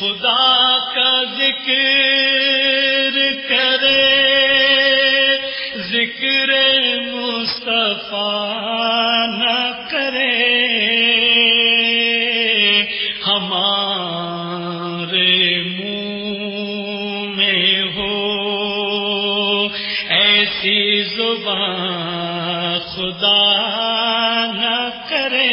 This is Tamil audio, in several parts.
खुदा का जिक्र करे जिक्र मुस्तफा न करे हमारे मुंह में हो ऐसी जुबान खुदा न करे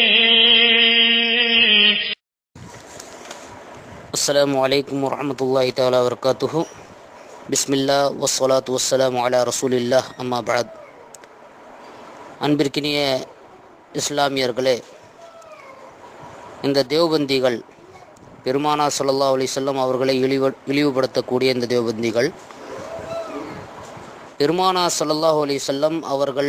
السلام عليكم ورحمة الله تعالى وبركاته بسم الله والصلاة والسلام على رسول الله أما بعد அன்பிற்கினிய இஸ்லாமியர்களே இந்த தேவபந்திகள் பெருமானா ஸல்லல்லாஹு அலைஹி வஸல்லம் அவர்களை இழிவு இழிவுபடுத்தக்கூடிய இந்த தேவபந்திகள் பெருமானா ஸல்லல்லாஹு அலைஹி வஸல்லம் அவர்கள்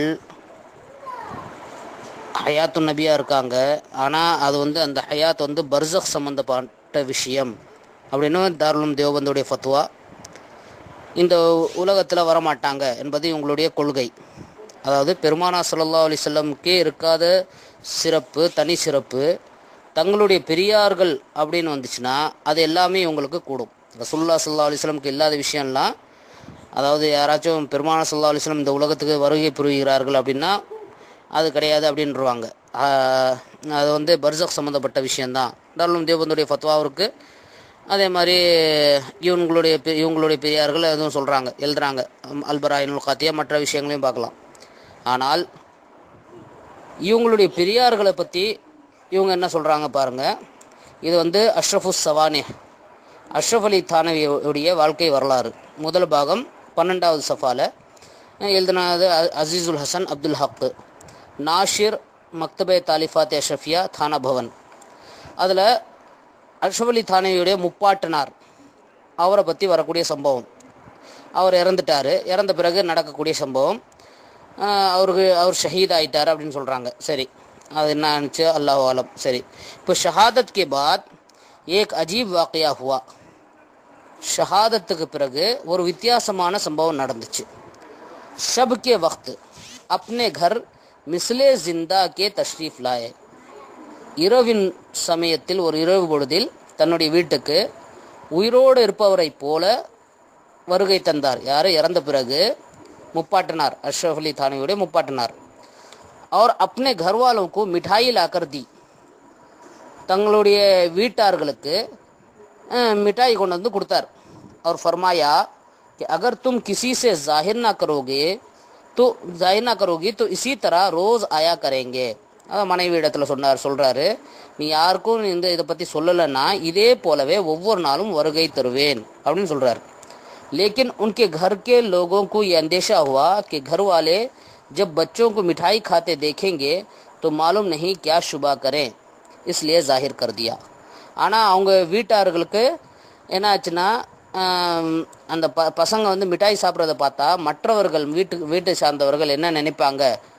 ஹயாத்து நபியாக இருக்காங்க ஆனால் அது வந்து அந்த ஹயாத் வந்து பர்சக் சம்மந்தப்பட்ட விஷயம் அப்படின்னு தாருலும் தேவபந்துடைய ஃபத்வா இந்த உலகத்தில் வரமாட்டாங்க என்பது இவங்களுடைய கொள்கை அதாவது பெருமானா ஸல்லல்லாஹு அலைஹி வஸல்லமுக்கே இருக்காத சிறப்பு தனி சிறப்பு தங்களுடைய பெரியார்கள் அப்படின்னு வந்துச்சுன்னா அது எல்லாமே இவங்களுக்கு கூடும் ரசூல்லா ஸல்லல்லாஹு அலைஹி வஸல்லமுக்கு இல்லாத விஷயம்லாம் அதாவது யாராச்சும் பெருமானா ஸல்லல்லாஹு அலைஹி வஸல்லம் இந்த உலகத்துக்கு வருகை புரிகிறார்கள் அப்படின்னா அது கிடையாது அப்படின்றவாங்க ஆஹ் அது வந்து பர்சக் சம்மந்தப்பட்ட விஷயந்தான் தாராளம் தேவந்துடைய ஃபத்வாவிற்கு அதே மாதிரி இவங்களுடைய பெ- இவங்களுடைய பெரியார்கள் எதுவும் சொல்கிறாங்க எழுதுறாங்க அம் அல்பராயினுல் காத்தியா மற்ற விஷயங்களையும் பார்க்கலாம் ஆனால் இவங்களுடைய பெரியார்களை பற்றி இவங்க என்ன சொல்கிறாங்க பாருங்கள் இது வந்து அஷ்ரஃபுஸ் சவானி அஷ்ரஃப் அலி தானவியுடைய வாழ்க்கை வரலாறு முதல் பாகம் பன்னெண்டாவது சஃபால எழுதினது அ- அசீசுல் ஹசன் அப்துல் ஹக் நாஷிர் மக்தபே தாலிஃபாத் அஷ்ரஃபியா தானா பவன் அதில் அஷ்ரஃப் அலி தானவியுடைய முப்பாட்டனார் அவரை பற்றி வரக்கூடிய சம்பவம் அவர் இறந்துட்டார் இறந்த பிறகு நடக்கக்கூடிய சம்பவம் ஆஹ் அவருக்கு அவர் ஷஹீத் ஆயிட்டார் அப்படின்னு சொல்கிறாங்க சரி அது என்ன ஆனிச்சு அல்லாஹ் ஆலம் சரி இப்போ ஷஹாதத் கே பாத் ஏக் அஜீப் வாக்கியா ஹுவா ஷஹாதத்துக்கு பிறகு ஒரு வித்தியாசமான சம்பவம் நடந்துச்சு ஷப் கே வக்த் அப்னே கர் மிஸ்லே ஜிந்தா கே தஷ்ரீஃப் லாயே இரவின் சமயத்தில் ஒரு இரவு பொழுதில் தன்னுடைய வீட்டுக்கு உயிரோடு இருப்பவரைப் போல வருகை தந்தார் யார் இறந்த பிறகு முப்பாட்டனார் அஷ்ரஃப் அலி தானியுடைய முப்பாட்டனார் அவர் அப்னே கர்வாலும் மிட்டாய் லாக்கர் தி தங்களுடைய வீட்டார்களுக்கு அஹ், மிட்டாய் கொண்டு வந்து கொடுத்தார் और फरमाया कि अगर तुम किसी से जाहिर ना करोगे तो जाहिर ना करोगी तो इसी तरह ரோஸ் ஆயா करेंगे அதான் மனைவி இடத்துல சொன்னார் சொல்றாரு நீ யாருக்கும் இந்த இதை பத்தி சொல்லலைன்னா இதே போலவே ஒவ்வொரு நாளும் வருகை தருவேன் அப்படின்னு சொல்றாரு लेकिन उनके घर के लोगों को ये अंदेशा हुआ कि घर वाले जब बच्चों को मिठाई खाते देखेंगे तो मालूम नहीं क्या शुबा करें इसलिए जाहिर कर दिया ஆனால் அவங்க வீட்டார்களுக்கு என்ன ஆச்சுன்னா ஆம், அந்த ப பசங்க வந்து மிட்டாய் சாப்பிட்றத பார்த்தா மற்றவர்கள் வீட்டுக்கு வீட்டை சார்ந்தவர்கள் என்ன நினைப்பாங்க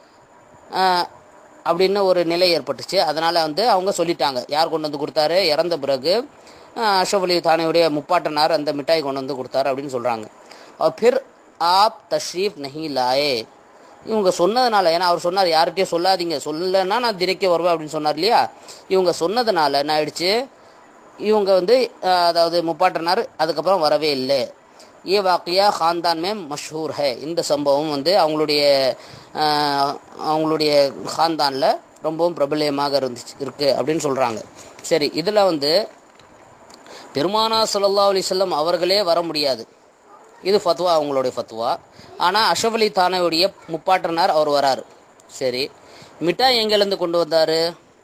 ஆஹ், அப்படின்னு ஒரு நிலை ஏற்பட்டுச்சு அதனால் வந்து அவங்க சொல்லிட்டாங்க யார் கொண்டு வந்து கொடுத்தாரு இறந்த பிறகு ஆஹ், அஷ்ரஃப் அலி தானியுடைய முப்பாட்டனார் அந்த மிட்டாய் கொண்டு வந்து கொடுத்தாரு அப்படின்னு சொல்கிறாங்க ஃபிர் ஆப் தஷ்ரீஃப் நஹி லாயே இவங்க சொன்னதுனால ஏன்னா அவர் சொன்னார் யார்கிட்டயும் சொல்லாதீங்க சொல்லலைன்னா நான் திரைக்க வருவேன் அப்படின்னு சொன்னார் இல்லையா இவங்க சொன்னதுனால என்ன ஆயிடுச்சு இவங்க வந்து அஹ், அதாவது முப்பாட்டனார் அதுக்கப்புறம் வரவே இல்லை ஏ வாக்கியா खानदान में மஷூர் है இந்த சம்பவம் வந்து அவங்களுடைய அஹ், அவங்களுடைய खानदाன்ல ரொம்பவும் பிரபல்யமாக இருந்துச்சு இருக்கு அப்படின்னு சொல்றாங்க சரி இதில் வந்து பெருமானா ஸல்லல்லாஹு அலைஹி வஸல்லம் அவர்களே வர முடியாது இது ஃபத்வா அவங்களுடைய ஃபத்வா ஆனால் அஷ்ரஃப் அலி தானவுடைய முப்பாட்டனார் அவர் வராரு சரி மிட்டாய் எங்கேருந்து கொண்டு வந்தார்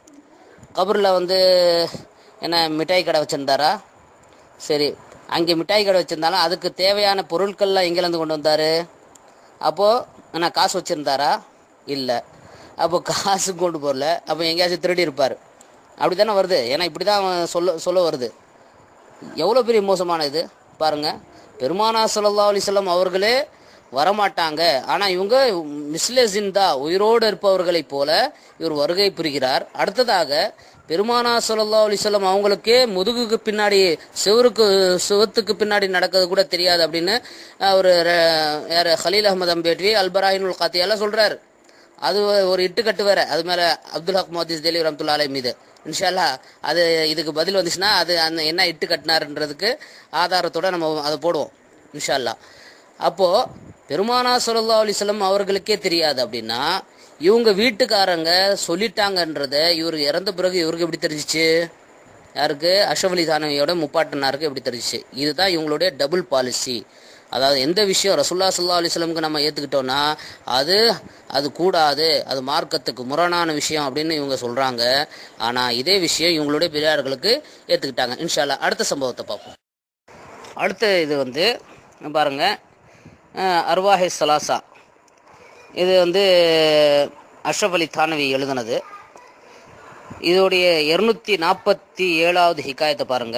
கபரில் வந்து என்ன மிட்டாய் கடை வச்சுருந்தாரா சரி அங்கே மிட்டாய் கடை வச்சுருந்தாலும் அதுக்கு தேவையான பொருட்கள்லாம் எங்கேருந்து கொண்டு வந்தார் அப்போது என்ன காசு வச்சுருந்தாரா இல்லை அப்போ காசு கொண்டு போகல அப்போ எங்கேயாச்சும் திருடி இருப்பார் அப்படி தானே வருது ஏன்னா இப்படி தான் சொல்ல சொல்ல வருது எவ்வளோ பெரிய மோசமான இது பாருங்க பெருமானா ஸல்லல்லாஹு அலைஹி வஸல்லம் அவர்களே வரமாட்டாங்க ஆனால் இவங்க மிஸ்லே ஜிந்தா உயிரோடு இருப்பவர்களைப் போல இவர் வருகை புரிகிறார் அடுத்ததாக பெருமானா ஸல்லல்லாஹு அலைஹி வஸல்லம் அவங்களுக்கே முதுகுக்கு பின்னாடி செவருக்கு சுவத்துக்கு பின்னாடி நடக்கிறது கூட தெரியாது அப்படின்னு அவர் யார் ஹலீல் அஹமது அம்பேட்வி அல்பராயினுல் காத்தியெல்லாம் சொல்றாரு அது ஒரு இட்டுக்கட்டு வேற அது மேல அப்துல் ஹக் மோதிஸ் தேலி ரம்துல்லா அலை மீது இன்ஷால்லா அது இதுக்கு பதில் வந்துச்சுன்னா அது அந்த என்ன இட்டு கட்டினாருன்றதுக்கு ஆதாரத்தோட நம்ம அதை போடுவோம் இன்ஷால்லா அப்போ பெருமானா சல்லா அலிஸ்லம் அவர்களுக்கே தெரியாது அப்படின்னா இவங்க வீட்டுக்காரங்க சொல்லிட்டாங்கன்றத இவர் இறந்த பிறகு இவருக்கு எப்படி தெரிஞ்சிச்சு யாருக்கு அஷப் அலி தானவியோட முப்பாட்டனாருக்கு எப்படி தெரிஞ்சிச்சு இதுதான் இவங்களுடைய டபுள் பாலிசி அதாவது எந்த விஷயம் ரசுல்லா சல்லா அலிஸ்லமுக்கு நம்ம ஏற்றுக்கிட்டோம்னா அது அது கூடாது அது மார்க்கத்துக்கு முரணான விஷயம் அப்படின்னு இவங்க சொல்கிறாங்க ஆனால் இதே விஷயம் இவங்களுடைய பெரியார்களுக்கு ஏற்றுக்கிட்டாங்க இன்ஷால்லா அடுத்த சம்பவத்தை பார்ப்போம் அடுத்த இது வந்து பாருங்க அஹ், அர்வாஹே சலாசா இது வந்து அஷ்ரஃப் அலி தானவி எழுதுனது இதோடைய இருநூத்தி நாற்பத்தி ஏழாவது ஹிகாயத்தை பாருங்க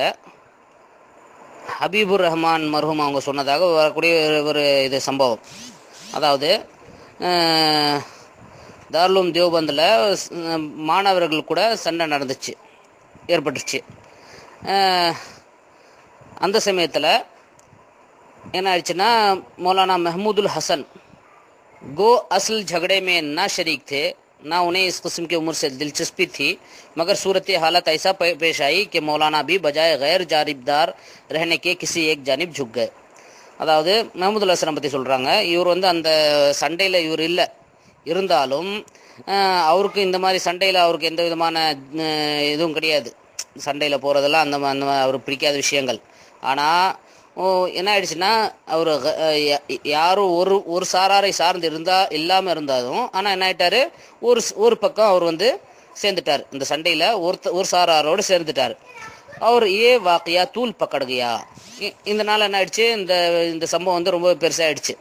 ஹபீபுர் ரஹ்மான் மர்ஹூம் அவங்க சொன்னதாக வரக்கூடிய ஒரு ஒரு இது சம்பவம் அதாவது அஹ், தார்லூம் தேவபந்தில் மாணவர்கள் கூட சண்டை நடந்துச்சு ஏற்பட்டுச்சு அஹ், அந்த சமயத்தில் என்ன ஆயிடுச்சுன்னா மௌலானா महमूदुल हसन गो असल झगड़े में ना शरीक थे ना उन्हें इस किस्म की उम्र से दिलचस्पी थी मगर सूरत हालत ऐसा पे- पेश आई कि मौलाना भी बजाय गैर जानिबदार रहने के किसी एक जानिब झुक गए அதாவது மஹமூதுல் ஹசனை பற்றி சொல்கிறாங்க இவர் வந்து அந்த சண்டையில் இவர் இல்லை இருந்தாலும் அஹ், அவருக்கு இந்த மாதிரி சண்டையில் அவருக்கு எந்த விதமான அஹ், இதுவும் கிடையாது சண்டையில் போகிறதெல்லாம் அந்த மா- அந்த மா- அவருக்கு பிடிக்காத விஷயங்கள் ஆனால் ஓ என்ன ஆயிடுச்சுன்னா அவர் யாரும் ஒரு ஒரு சாராரை சார்ந்து இருந்தா இல்லாமல் இருந்தாலும் ஆனால் என்ன ஆயிட்டாரு ஒரு ஸ்- ஒரு பக்கம் அவர் வந்து சேர்ந்துட்டார் இந்த சண்டையில் ஒரு ஒரு சாராரோடு சேர்ந்துட்டார் அவர் ஏ வாக்கியா தூள் பக்கடுகையா இந்த நாள் என்ன ஆயிடுச்சு இந்த இந்த சம்பவம் வந்து ரொம்ப பெருசாயிடுச்சு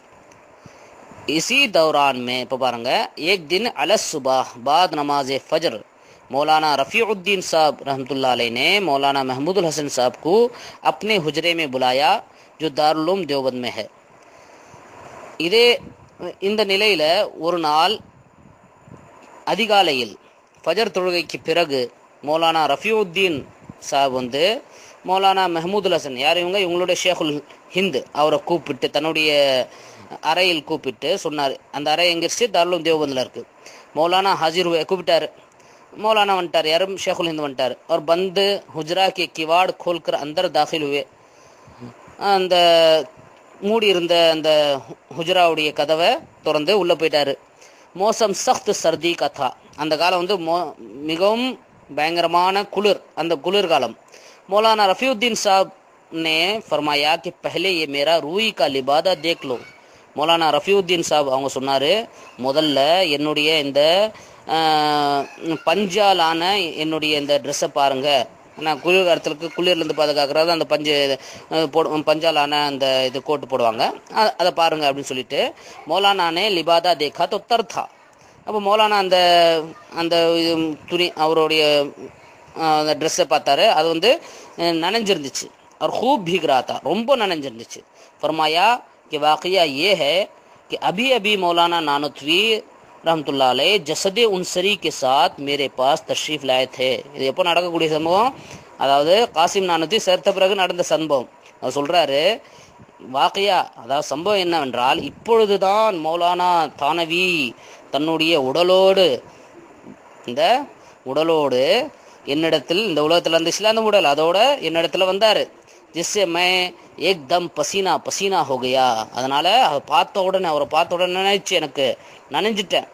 इसी दौरान में இப்போ பாருங்க एक दिन अलस सुबह बाद नमाज फजर मौलाना रफ़ीउद्दीन साहब रहमतुल्लाह अलैह ने मौलाना महमूदुल हसन साहब को अपने हुजरे में बुलाया जो दारुल देवबंद में है இதே இந்த நிலையில ஒரு நாள் அதிகாலையில் ஃபஜர் தொழுகைக்கு பிறகு மௌலானா ரஃபியுத்தீன் சாப் வந்து மௌலானா மெஹமூதுல் ஹசன் யார் இவங்க இவங்களுடைய ஷேகுல் ஹிந்து அவரை கூப்பிட்டு தன்னுடைய அறையில் கூப்பிட்டு சொன்னார் அந்த அறை எங்க இருக்கு தாருலும் தேவபந்தில் இருக்கு மௌலானா ஹாஜிர் हुए கூப்பிட்டாரு மௌலானா வந்துட்டார் யாரும் ஷேகுல் ஹிந்து வந்துட்டார் அவர் பந்து ஹுஜ்ரா கே கிவாட் खोलकर अंदर दाखिल हुए அந்த மூடி இருந்த அந்த ஹுஜராவுடைய கதவை திறந்து உள்ளே போயிட்டாரு மோசம் சख्त சர்தி கதா அந்த காலம் வந்து மோ மிகவும் பயங்கரமான குளிர் அந்த குளிர் காலம் மௌலானா ரஃபியுத்தீன் சாப் ने फरमाया कि पहले ये मेरा रूई का लिबादा देख लो மௌலானா ரஃபியுத்தீன் சாப் அவங்க சொன்னார் முதல்ல என்னுடைய இந்த ஆஹ், பஞ்சாலான என்னுடைய இந்த ட்ரெஸ்ஸை பாருங்க நான் குளிர் காலத்துக்கு குளிர்லேருந்து பாதுகாக்கிறது அந்த பஞ்சு அஹ், போடு பஞ்சாலான அந்த இது கோட்டு போடுவாங்க அ- அதை பாருங்க அப்படின்னு சொல்லிட்டு மௌலானானே லிபாதா தேக்கா தொத்தர் தா அப்போ மௌலானா அந்த அந்த இது துணி அவருடைய அஹ், அந்த ட்ரெஸ்ஸை பார்த்தாரு அது வந்து அஹ், நனைஞ்சிருந்துச்சு அவர் खूब भीग रहा था ரொம்ப நனைஞ்சிருந்துச்சு फरमाया कि वाकया ये है कि अभी अभी मौलाना नानतवी रहमतुल्लाह अलैह जसद उनसरी के साथ मेरे पास तशरीफ लाए थे இது எப்போ நடக்கக்கூடிய சம்பவம் அதாவது காசிம் நானூத்தி சேர்த்த பிறகு நடந்த சம்பவம் அவர் சொல்றாரு வாக்கையா அதாவது சம்பவம் என்னவென்றால் இப்பொழுதுதான் மௌலானா தானவி தன்னுடைய உடலோடு இந்த உடலோடு என்னிடத்தில் இந்த உலகத்தில் இருந்துச்சுல அந்த உடல் அதோட என்னிடத்துல வந்தாரு ஜிஸ்ஸே மே ஏக் தம் பசீனா பசீனா ஹோ கயா அதனால அதை பார்த்த உடனே அவரை பார்த்த உடனே நினைச்சு எனக்கு நனைஞ்சிட்டேன்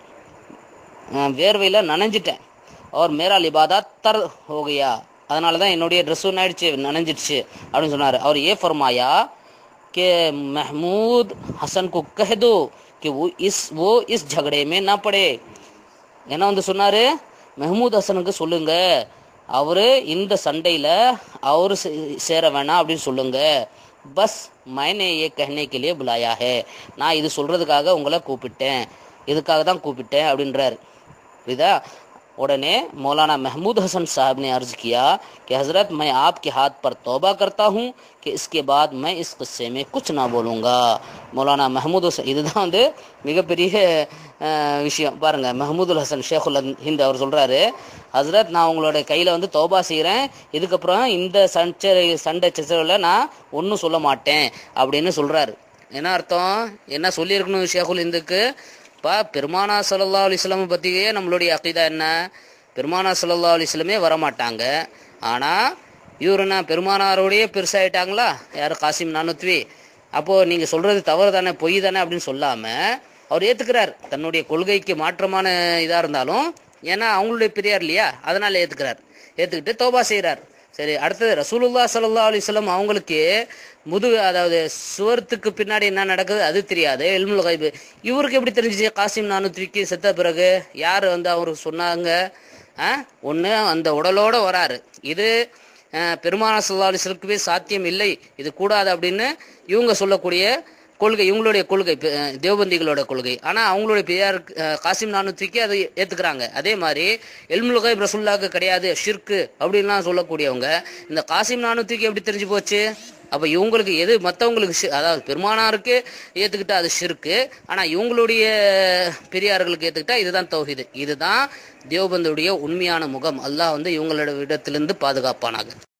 நான் வேர்வையில் நனைஞ்சிட்டேன் அவர் மேரா லிபாதா தர் ஹோ கயா அதனால தான் என்னுடைய ட்ரெஸ்ஸும் ஆயிடுச்சு நனைஞ்சிடுச்சு அப்படின்னு சொன்னார் அவர் ஏ ஃபர்மாயா कि महमूद हसन को कह दो कि वो इस वो इस झगड़े में ना पड़े என்ன வந்து சொன்னாரு மெஹமூத் ஹசனுக்கு சொல்லுங்க அவரு இந்த சண்டையில அவரு சே- சேர வேணாம் அப்படின்னு சொல்லுங்க பஸ் மைனே ஏ கஹ்னே के लिए बुलाया है நான் இது சொல்றதுக்காக உங்களை கூப்பிட்டேன் இதுக்காக தான் கூப்பிட்டேன் அப்படின்றாரு புரியுதா उड़ने मौलाना महमूद हसन साहब ने अर्ज किया कि हजरत मैं आपके हाथ पर तौबा करता हूँ कि इसके बाद मैं इस किस्से में कुछ ना बोलूँगा மௌலானா மஹமூத் ஹசன் இதுதான் வந்து மிகப்பெரிய அஹ், விஷயம் பாருங்க மஹமூதுல் ஹசன் ஷேகுல் ஹிந்த் அவர் சொல்றாரு ஹசரத் நான் உங்களோட கையில வந்து தௌபா செய்கிறேன் இதுக்கப்புறம் இந்த சண்டை சண்டை சச்சரவில் நான் ஒன்றும் சொல்ல மாட்டேன் அப்படின்னு சொல்றாரு என்ன அர்த்தம் என்ன சொல்லியிருக்கணும் ஷேகுல் ஹிந்துக்கு பா பெருமானா சல்லா அலிஸ்லாம் பற்றியே நம்மளுடைய அக்கீதா என்ன பெருமானா சல்லா அலிஸ்லமே வரமாட்டாங்க ஆனால் இவருனா பெருமானாரோடையே பெருசாயிட்டாங்களா யார் காசிம் நானூத்வி அப்போது நீங்கள் சொல்கிறது தவறு தானே பொய் தானே அப்படின்னு சொல்லாமல் அவர் ஏற்றுக்கிறார் தன்னுடைய கொள்கைக்கு மாற்றமான இதாக இருந்தாலும் ஏன்னா அவங்களுடைய பெரியார் இல்லையா அதனால் ஏற்றுக்கிறார் ஏற்றுக்கிட்டு தோபா செய்கிறார் சரி அடுத்தது ரசூலுல்லா சல்லா அலிஸ்லம் அவங்களுக்கு முது அதாவது சுவரத்துக்கு பின்னாடி என்ன நடக்குது அது தெரியாது எல்முல் கைபு இவருக்கு எப்படி தெரிஞ்சிச்சு காசிம் நானூத்விக்கு செத்த பிறகு யார் வந்து அவருக்கு சொன்னாங்க ஒன்று அந்த உடலோட வராரு இது அஹ், பெருமானா சல்லா அலிஸ்லக்குவே சாத்தியம் இல்லை இது கூடாது அப்படின்னு இவங்க சொல்லக்கூடிய கொள்கை இவங்களுடைய கொள்கை பெ- அஹ், தேவபந்திகளோட கொள்கை ஆனால் அவங்களுடைய பெரியார் அஹ், காசிம் நானூத்திக்கு அதை ஏற்றுக்கிறாங்க அதே மாதிரி எல்முல்கை ரசுல்லாக்கு கிடையாது ஷிர்கு அப்படின்லாம் சொல்லக்கூடியவங்க இந்த காசிம் நானூத்திக்கு எப்படி தெரிஞ்சு போச்சு அப்போ இவங்களுக்கு எது மற்றவங்களுக்கு ஷி- அதாவது பெருமானாருக்கு ஏற்றுக்கிட்டா அது ஷிர்கு ஆனால் இவங்களுடைய பெரியார்களுக்கு ஏற்றுக்கிட்டா இதுதான் தௌஹீது இதுதான் தேவபந்துடைய உண்மையான முகம் அல்லாஹ் வந்து இவங்களோட இடத்திலிருந்து பாதுகாப்பானாக